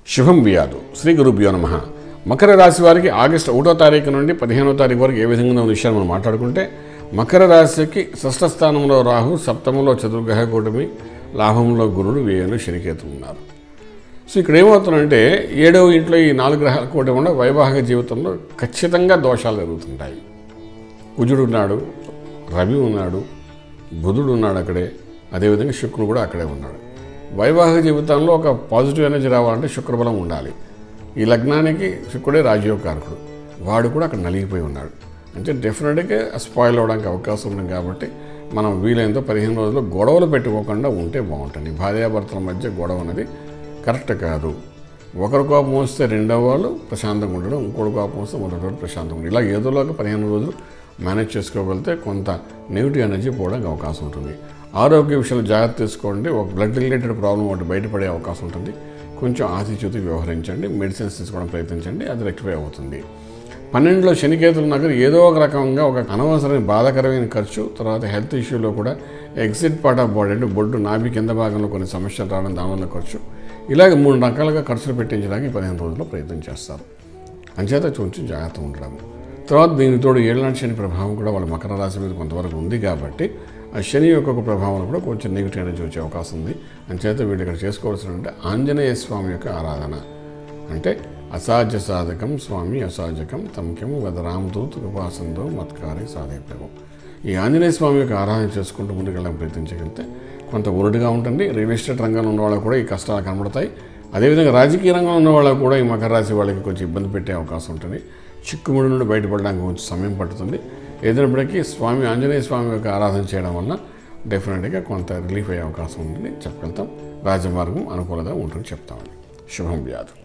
శుభం వ్యాధు శ్రీ గురుభ్యో నమ మకర రాశి వారికి ఆగస్టు ఒకటో తారీఖు నుండి పదిహేనో తారీఖు వరకు ఏ విధంగా ఉన్న విషయాన్ని మనం మాట్లాడుకుంటే మకర రాశికి షష్ఠ స్థానంలో రాహు సప్తమంలో చతుర్గ్రహ కూటమి లాభంలో గురుడు వ్యయంలో శనికేతు ఉన్నారు సో ఇక్కడ ఏమవుతుందంటే ఏడవ ఇంట్లో ఈ నాలుగు గ్రహాల కూటమి ఉన్న వైవాహిక జీవితంలో ఖచ్చితంగా దోషాలు జరుగుతుంటాయి కుజుడు ఉన్నాడు రవి ఉన్నాడు బుధుడు ఉన్నాడు అక్కడే అదేవిధంగా శుక్రుడు కూడా అక్కడే ఉన్నాడు వైవాహిక జీవితంలో ఒక పాజిటివ్ ఎనర్జీ రావాలంటే శుక్రబలం ఉండాలి ఈ లగ్నానికి శుక్రుడే రాజయోగకారకుడు వాడు కూడా అక్కడ నలిగిపోయి ఉన్నాడు అంటే డెఫినెట్గా స్పాయిల్ అవడానికి అవకాశం ఉంది కాబట్టి మనం వీలైనంత పదిహేను రోజులు గొడవలు పెట్టుకోకుండా ఉంటే బాగుంటుంది భార్యాభర్తల మధ్య గొడవ అనేది కరెక్ట్ కాదు ఒకరి కోపం వస్తే రెండో వాళ్ళు ప్రశాంతంగా ఉండడం ఇంకోటి కోపం వస్తే మొదటి వాళ్ళు ప్రశాంతంగా ఉండడం ఇలా ఏదోలాగా పదిహేను రోజులు మేనేజ్ చేసుకోగలిగితే కొంత నెగిటివ్ ఎనర్జీ పోవడానికి అవకాశం ఉంటుంది ఆరోగ్య విషయంలో జాగ్రత్త తీసుకోండి ఒక బ్లడ్ రిలేటెడ్ ప్రాబ్లం ఒకటి బయటపడే అవకాశం ఉంటుంది కొంచెం ఆతిచ్యుతి వ్యవహరించండి మెడిసిన్స్ తీసుకోవడం ప్రయత్నించండి అది రెక్టిఫై అవుతుంది పన్నెండులో శనికేతులు నగర ఏదో ఒక రకంగా ఒక అనవసరమైన బాధాకరమైన ఖర్చు తర్వాత హెల్త్ ఇష్యూలో కూడా ఎగ్జిట్ పార్ట్ ఆఫ్ బాడీ అంటే బొడ్డు నాభి కింద భాగంలో కొన్ని సమస్యలు రావడం దానివల్ల ఖర్చు ఇలాగ మూడు రకాలుగా ఖర్చులు పెట్టించడానికి ఈ పదిహేను రోజుల్లో ప్రయత్నం చేస్తారు అంచేత కొంచెం జాగ్రత్త ఉండడం తర్వాత దీని తోడు ఏళ్ళనాటి శని ప్రభావం కూడా వాళ్ళ మకర రాశి మీద కొంతవరకు ఉంది కాబట్టి ఆ శని యొక్క ఒక ప్రభావం కూడా కొంచెం నెగిటివ్ ఎనర్జీ వచ్చే అవకాశం ఉంది అంచేత వీళ్ళు ఇక్కడ చేసుకోవాల్సిన అంటే ఆంజనేయ స్వామి యొక్క ఆరాధన అంటే అసాధ్య సాధకం స్వామి అసాధ్యకం తమకెము వద రామదూత్ ఉపాసంతో మత్కారి సాధించవు ఈ ఆంజనేయ స్వామి యొక్క ఆరాధన చేసుకుంటూ ముందుకెళ్ళడం ప్రయత్నించగలిగితే కొంత ఒరుడుగా ఉంటుంది రియల్ ఎస్టేట్ రంగంలో ఉన్న వాళ్ళకు కూడా ఈ కష్టాలు కనబడతాయి అదేవిధంగా రాజకీయ రంగంలో ఉన్న వాళ్ళకు కూడా ఈ మకర రాశి వాళ్ళకి కొంచెం ఇబ్బంది పెట్టే అవకాశం ఉంటుంది చిక్కుముడి నుండి బయటపడడానికి కొంచెం సమయం పడుతుంది ఏదైనప్పటికీ స్వామి ఆంజనేయ స్వామి యొక్క ఆరాధన చేయడం వల్ల డెఫినెట్గా కొంత రిలీఫ్ అయ్యే అవకాశం ఉందని చెప్పగలుగుతాం రాజమార్గం అనుకూలంగా ఉంటుందని చెప్తామండి శుభం వ్యాధం